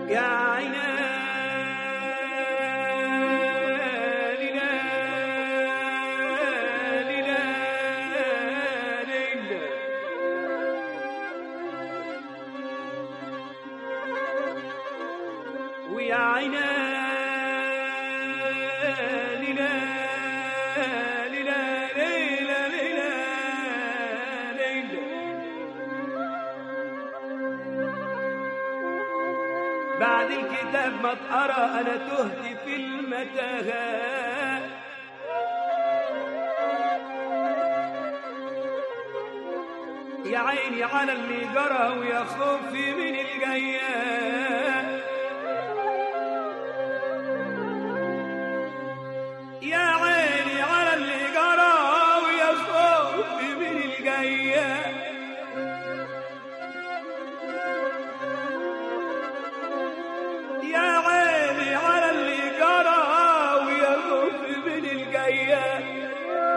يا عينا ليلى ليلى ليلى ويا عينا ليلى ليلى ليلى ليلى ليلى بعد الكتاب ما اتقرا انا تهت في المتاهات يا عيني على اللي جرى ويا خوفي من الجيات يا عيني على اللي جرى ويا خوفي من الجيات يا عيني على اللي جرى ويا خوفي من الجيات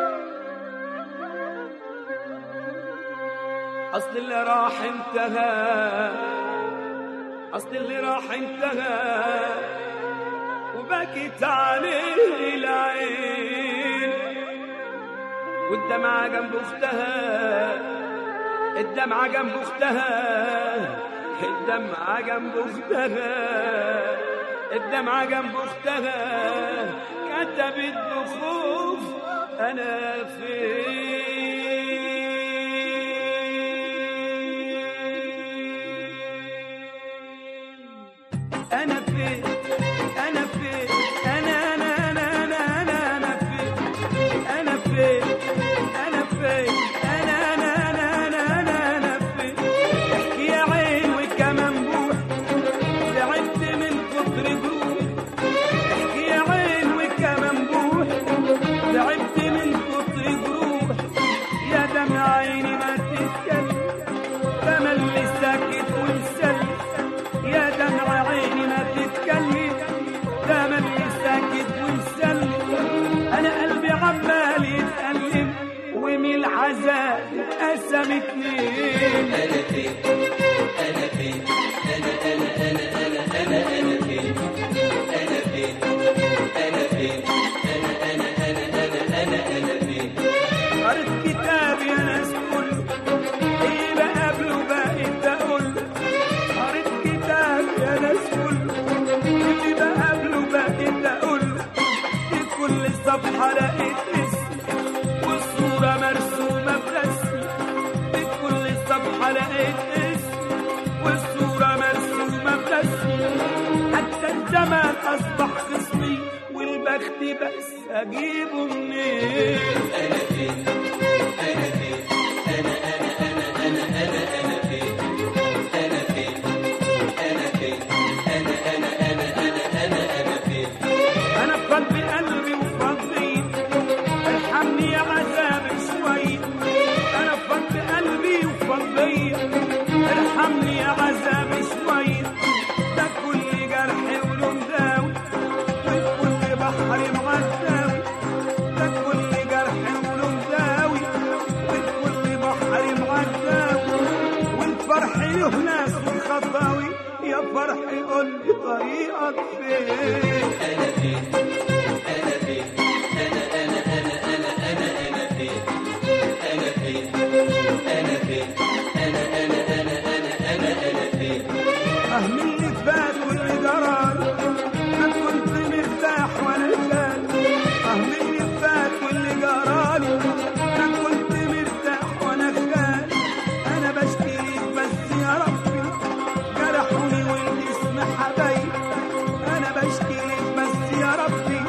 اصل اللي راح انتهى اصل اللي راح انتهى وبكت عليه العين والدمعة جنب اختها الدمعة جنب اختها الدمعة جنب اختها الدمعة جنب اختها كتبت بخوف انا فين انا فين انا فين انا انا انا انا انا انا فين انا فين انا فين انا انا انا انا انا انا فين احكي يا عين وكمان بوح تعبت من كتر جروح احكي يا عين وكمان بوح تعبت من كتر جروح يا دمع عيني ما تتكلم فملي ساكت ومسلم يا دمع عيني ما تتكلم فملي ساكت ومسلم انا قلبي عمال يتألم ومن العذاب قسم اتنين أنا فين أنا فين أنا أنا أنا أنا أنا أنا فين أنا فين أنا فين أنا أنا أنا أنا أنا أنا فين قريت كتاب يا ناس كله ايه بقابله بقيت اقول قريت كتاب يا ناس كله اللي بقابله بقيت اقول في كل صفحة لقيت اسم والصورة مرسومة برسمي في كل صفحة لقيت اسم والصورة مرسومة برسمي حتى الزمان أصبح خصمي والبخت بس أجيبه منين أنا فين أنا فين أنا أنا أنا أنا أنا أنا فين أنا فين أنا فين أنا أنا أنا أنا أنا أنا فين انا في قلبي قلبي وفضي ارحمني يا عذاب شوي انا في قلبي قلبي وفضي ارحمني يا عذاب شوي ده كل جرح وله مداوي وكل بحر معداوي ده كل جرح وله مداوي وكل بحر معداوي والفرح له ناس والخطاوي يا فرح قول لي طريقك فين أنا فين أنا فين أنا أنا أنا أنا أنا أنا فين أنا فين أنا فين أنا أنا أنا أنا أنا أنا فين فهم اللي فات واللي جرى ما كنت مرتاح وانا شال فهم اللي فات واللي جرى ما كنت مرتاح وانا خال انا بشكي ليك بس يا ربي جرحوني والاسم حبايب انا بشكي ليك بس يا ربي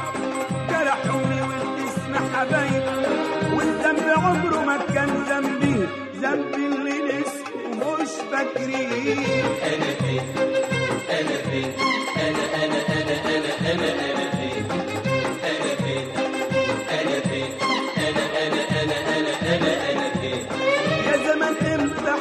جرحوني والاسم حبايب والذنب عمره ما كان ذنبي ذنبي اللي نسيه مش فاكرين أنا فين أنا فين أنا أنا أنا أنا أنا أنا فين أنا فين أنا فين أنا أنا أنا أنا أنا أنا فين يا زمان امتى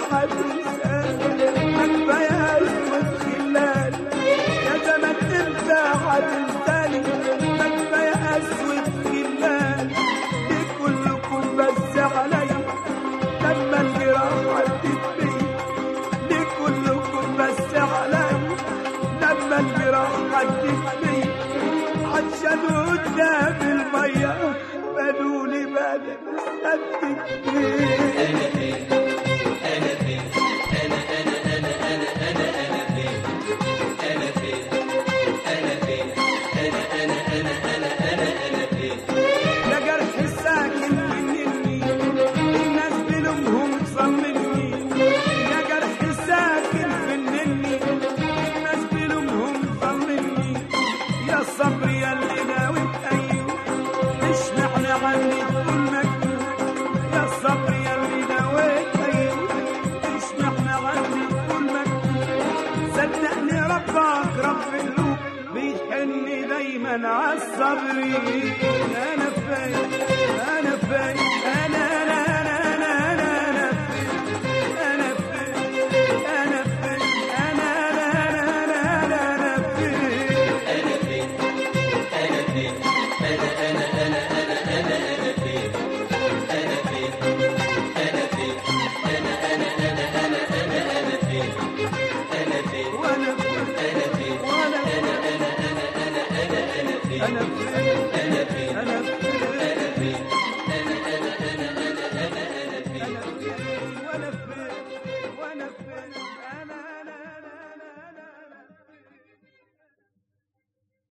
هتنساني ما كفايه اسود خلال يا زمان امتى هتنساني ما كفايه اسود خلال دي كلكم بس عليا لما الجراح عدت بيا دي كلكم بس عليا بقى مستني فين أنا فين أنا فين أنا أنا أنا أنا أنا أنا فين أنا فين أنا فين أنا أنا أنا أنا أنا أنا فين يا جرح الساكن مني الناس بلومهم تصممني يا جرح الساكن مني الناس بلومهم تصممني يا الصبر يا اللي ناوي ايوه مش معنى عني تكون مكتوب يا الصبر يا اللي ناوي ايوه مش معنى عني تكون مكتوب صدقني ربك رب قلوب بيحن دايما عالصبر انا فين